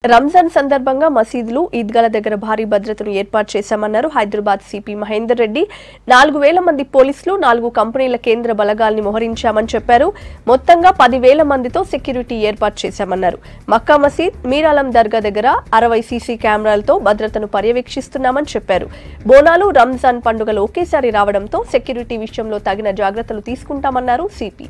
రంజాన్ సందర్భంగా మసీదులు ఈద్గాల దగ్గర భారీ భద్రతను ఏర్పాటు చేశామన్నారు హైదరాబాద్ సిపి మహేందర్ రెడ్డి నాలుగు వేల మంది పోలీసులు నాలుగు కంపెనీల కేంద్ర బలగాల్ని మోహరించామని చెప్పారు మొత్తంగా పదివేల మందితో సెక్యూరిటీ ఏర్పాటు చేశామన్నారు మక్కా మసీద్ మీరాలం దర్గా దగ్గర అరవై సీసీ కెమెరాలతో భద్రతను పర్యవేక్షిస్తున్నామని చెప్పారు బోనాలు రంజాన్ పండుగలు ఒకేసారి రావడంతో సెక్యూరిటీ విషయంలో తగిన జాగ్రత్తలు తీసుకుంటామన్నారు సిపి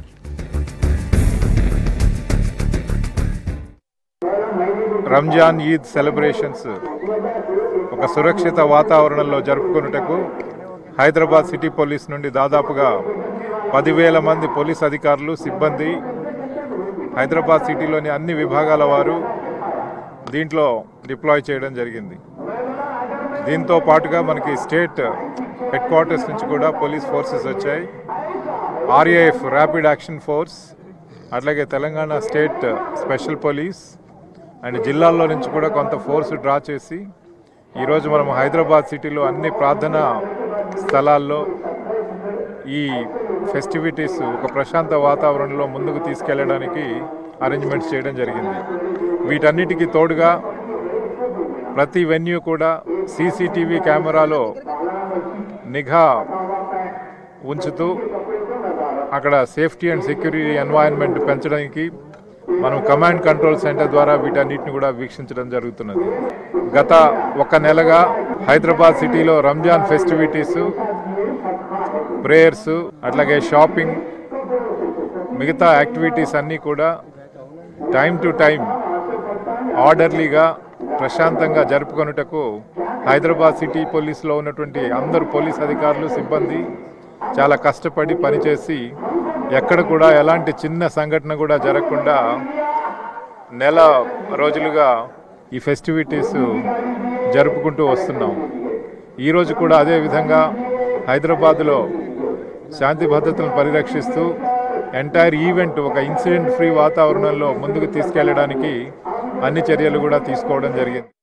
రంజాన్ ఈద్ సెలబ్రేషన్స్ ఒక సురక్షిత వాతావరణంలో జరుపుకున్నటకు హైదరాబాద్ సిటీ పోలీస్ నుండి దాదాపుగా పదివేల మంది పోలీస్ అధికారులు సిబ్బంది హైదరాబాద్ సిటీలోని అన్ని విభాగాల వారు దీంట్లో డిప్లాయ్ చేయడం జరిగింది దీంతో పాటుగా మనకి స్టేట్ హెడ్ క్వార్టర్స్ నుంచి కూడా పోలీస్ ఫోర్సెస్ వచ్చాయి ఆర్ఏఎఫ్ ర్యాపిడ్ యాక్షన్ ఫోర్స్ అట్లాగే Telangana state special police and జిల్లాల్లో నుంచి కూడా కొంత ఫోర్స్ డ్రా చేసి ఈరోజు మనం హైదరాబాద్ సిటీలో అన్ని ప్రార్థనా స్థలాల్లో ఈ ఫెస్టివిటీస్ ఒక ప్రశాంత వాతావరణంలో ముందుకు తీసుకెళ్ళడానికి అరేంజ్మెంట్స్ చేయడం జరిగింది వీటన్నిటికీ తోడుగా ప్రతి వెన్యూ కూడా సీసీటీవీ కెమెరాలో నిఘా ఉంచుతూ అక్కడ సేఫ్టీ అండ్ సెక్యూరిటీ ఎన్వైరన్మెంట్ పెంచడానికి మనం కమాండ్ కంట్రోల్ సెంటర్ ద్వారా వీటన్నిటిని కూడా వీక్షించడం జరుగుతున్నది గత ఒక నెలగా హైదరాబాద్ సిటీలో రంజాన్ ఫెస్టివిటీస్ ప్రేయర్స్ అట్లాగే షాపింగ్ మిగతా యాక్టివిటీస్ అన్నీ కూడా టైం టు టైం ఆర్డర్లీగా ప్రశాంతంగా జరుపుకొనుటకు హైదరాబాద్ సిటీ పోలీసులో ఉన్నటువంటి అందరు పోలీస్ అధికారులు సిబ్బంది చాలా కష్టపడి పనిచేసి ఎక్కడ కూడా ఎలాంటి చిన్న సంఘటన కూడా జరగకుండా నెల రోజులుగా ఈ ఫెస్టివిటీస్ జరుపుకుంటూ వస్తున్నాం ఈరోజు కూడా అదే విధంగా హైదరాబాద్లో శాంతి భద్రతలను పరిరక్షిస్తూ ఎంటైర్ ఈవెంట్ ఒక ఇన్సిడెంట్ ఫ్రీ వాతావరణంలో ముందుకు తీసుకెళ్ళడానికి అన్ని చర్యలు కూడా తీసుకోవడం జరిగింది